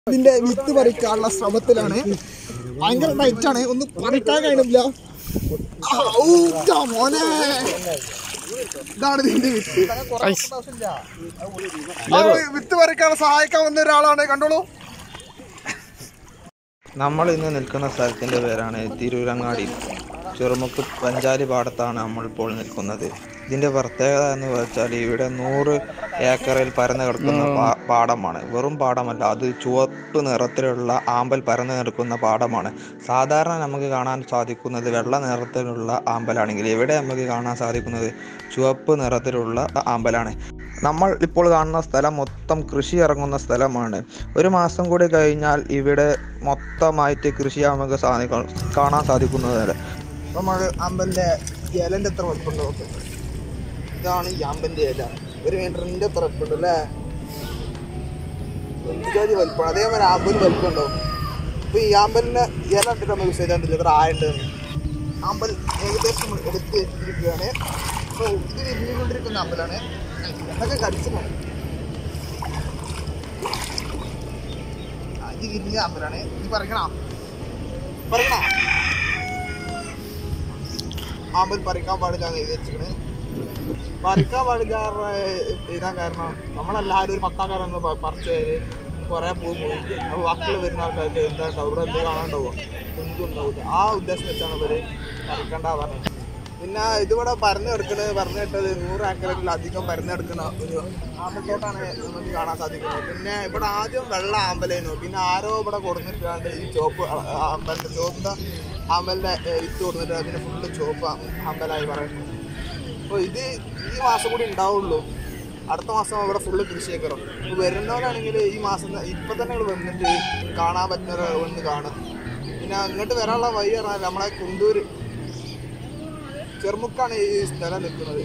ഇതിന്റെ വിത്ത് പറിക്കാനുള്ള ശ്രമത്തിലാണ് ഭയങ്കര ടൈറ്റ് ആണ് ഒന്നും പറിക്കാൻ കഴിയുന്നില്ല ഔ, ടാ മോനെ ഇതാണ് ഇതിന്റെ വിത്ത് ആ, വിത്ത് പറിക്കാൻ സഹായിക്കാൻ വന്ന ഒരാളാണ് കണ്ടോളൂ നമ്മൾ ഇന്ന് നിൽക്കുന്ന സ്ഥലത്തിൻ്റെ പേരാണ് തിരൂരങ്ങാടി ചെറുമുക്ക് പഞ്ചാലി പാടത്താണ് നമ്മളിപ്പോൾ നിൽക്കുന്നത് ഇതിൻ്റെ പ്രത്യേകത എന്ന് വെച്ചാൽ ഇവിടെ നൂറ് ഏക്കറിൽ പരന്നു കിടക്കുന്ന പാ- പാടമാണ് വെറും പാടമല്ല അത് ചുവപ്പ് നിറത്തിലുള്ള ആമ്പൽ പരന്നു കിടക്കുന്ന പാടമാണ് സാധാരണ നമുക്ക് കാണാൻ സാധിക്കുന്നത് വെള്ള നിറത്തിലുള്ള ആമ്പലാണെങ്കിൽ ഇവിടെ നമുക്ക് കാണാൻ സാധിക്കുന്നത് ചുവപ്പ് നിറത്തിലുള്ള ആമ്പലാണ് നമ്മൾ ഇപ്പോൾ കാണുന്ന സ്ഥലം മൊത്തം കൃഷി ഇറങ്ങുന്ന സ്ഥലമാണ് ഒരു മാസം കൂടി കഴിഞ്ഞാൽ ഇവിടെ മൊത്തമായിട്ട് കൃഷി നമുക്ക് സാധിക്കും കാണാൻ സാധിക്കുന്നതല്ല നമ്മൾ അമ്പലിന്റെ ഇലന്റെ എത്ര വലുപ്പുണ്ടോ നോക്ക്. ഇതാണ് ഈ അമ്പലിന്റെ ഇല ഒരു മീറ്ററിന്റെ എത്ര വലുപ്പുണ്ട് അല്ലേ എന്തുജാതി വലുപ്പമാണ് അതേപോലെ ആമ്പല് വലുപ്പമുണ്ടോ അപ്പൊ ഈ ആമ്പലിന്റെ ഇല ഇട്ടിട്ട് നമുക്ക് ചെയ്താണ്ടില്ല ഇത്ര ആയുണ്ട് ആമ്പൽ ഏകദേശം നമ്മൾ എടുത്ത് വെച്ചിരിക്കുകയാണ് അപ്പോൾ ഇത് വിരിഞ്ഞുകൊണ്ടിരിക്കുന്ന ആമ്പലാണ് എന്തൊക്കെ കടിച്ചു പോകും ഇത് വിരിഞ്ഞ ആമ്പലാണ് ഇത് പറിക്കണോ പറിക്കണോ ആമ്പൽ പറിക്കാൻ പാടില്ല എന്ന് എഴുതി വെച്ചിരിക്കണ് പറിക്കാൻ പാടില്ല എഴുതാൻ കാരണം നമ്മളെല്ലാവരും ഒരു മക്കാക്കാരൊന്ന് പറിച്ച് കുറെ പൂ പോയി അപ്പോൾ മക്കൾ വരുന്ന ആൾക്കാർക്ക് എന്താ ഉണ്ടാവും ഇവിടെ എന്ത് കാണാണ്ടാവുക ഒന്നും ഉണ്ടാവില്ല ആ ഉദ്ദേശം വെച്ചാണ് ഇവര് പറിക്കണ്ട പറഞ്ഞത് പിന്നെ ഇതിവിടെ പരന്ന് കിടക്കുന്നത് പറഞ്ഞു കേട്ടത് നൂറ് ഏക്കറിലധികം പരന്ന് കിടക്കുന്ന ഒരു ആമ്പത്തോട്ടാണ് നമുക്ക് കാണാൻ സാധിക്കുന്നത് പിന്നെ ഇവിടെ ആദ്യം വെള്ള ആമ്പലേനു പിന്നെ ആരോ ഇവിടെ കൊടുത്തിട്ടാണ്ട് ഈ ചോപ്പ് ആമ്പലിന്റെ ചോപ്പിന്റെ ആമ്പലിന്റെ ഏ, വിത്ത് കൊടുത്തിട്ട് അതിന് ഫുള്ള് ചോപ്പ് ആമ്പലായി പറയുന്നത് അപ്പോൾ ഇത് ഈ മാസം കൂടി ഉണ്ടാവുള്ളൂ അടുത്ത മാസം ഇവിടെ ഫുള്ള് കൃഷിയൊക്കെ ഇറങ്ങും അപ്പോൾ വരുന്നവരാണെങ്കിൽ ഈ മാസം ത- ഇപ്പം തന്നെ ഇവിടെ വന്നിട്ട് കാണാൻ പറ്റുന്നവരെ വന്ന് കാണും പിന്നെ ഇങ്ങോട്ട് വരാനുള്ള വഴി പറഞ്ഞാൽ നമ്മളെ കുണ്ടൂര് ചെറുമുക്കാണ് ഈ സ്ഥലം നിൽക്കുന്നത്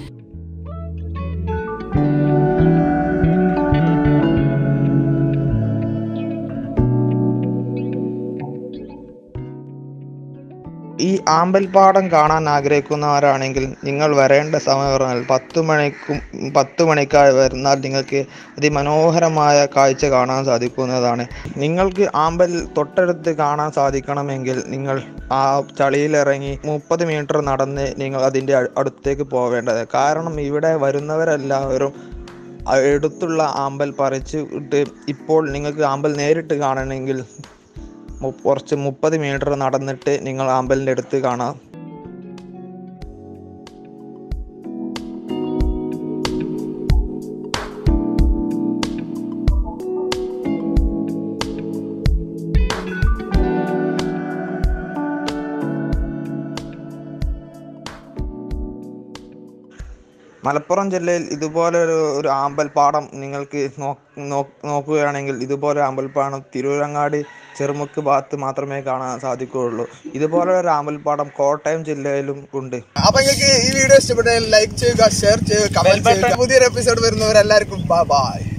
ഈ ആമ്പൽപ്പാടം കാണാൻ ആഗ്രഹിക്കുന്നവരാണെങ്കിൽ നിങ്ങൾ വരേണ്ട സമയം പറഞ്ഞാൽ പത്ത് മണിക്കും പത്ത് മണിക്കായി വരുന്നാൽ നിങ്ങൾക്ക് അതിമനോഹരമായ കാഴ്ച കാണാൻ സാധിക്കുന്നതാണ് നിങ്ങൾക്ക് ആമ്പൽ തൊട്ടടുത്ത് കാണാൻ സാധിക്കണമെങ്കിൽ നിങ്ങൾ ആ ചളിയിലിറങ്ങി മുപ്പത് മീറ്റർ നടന്ന് നിങ്ങൾ അതിൻ്റെ അ- അടുത്തേക്ക് പോവേണ്ടത് കാരണം ഇവിടെ വരുന്നവരെല്ലാവരും അടുത്തുള്ള ആമ്പൽ പറിച്ചിട്ട് ഇപ്പോൾ നിങ്ങൾക്ക് ആമ്പൽ നേരിട്ട് കാണണമെങ്കിൽ മു- കുറച്ച് മുപ്പത് മീറ്റർ നടന്നിട്ട് നിങ്ങൾ ആമ്പലിൻ്റെ അടുത്ത് കാണാം മലപ്പുറം ജില്ലയിൽ ഇതുപോലെ ഒരു ഒരു ആമ്പൽപ്പാടം നിങ്ങൾക്ക് നോ- നോ- നോക്കുകയാണെങ്കിൽ ഇതുപോലെ ആമ്പൽപ്പാടം തിരൂരങ്ങാടി ചെറുമുക്ക് ഭാഗത്ത് മാത്രമേ കാണാൻ സാധിക്കുകയുള്ളൂ ഇതുപോലെ ഒരു ആമ്പൽപ്പാടം കോട്ടയം ജില്ലയിലും ഉണ്ട് അപ്പൊ നിങ്ങൾക്ക് ഈ വീഡിയോ ഇഷ്ടപ്പെട്ടെങ്കിൽ ലൈക്ക് ചെയ്യുക ഷെയർ ചെയ്യുക കമന്റ് ചെയ്യുക പുതിയൊരു എപ്പിസോഡ് വരുന്നവരെല്ലാവർക്കും ബൈ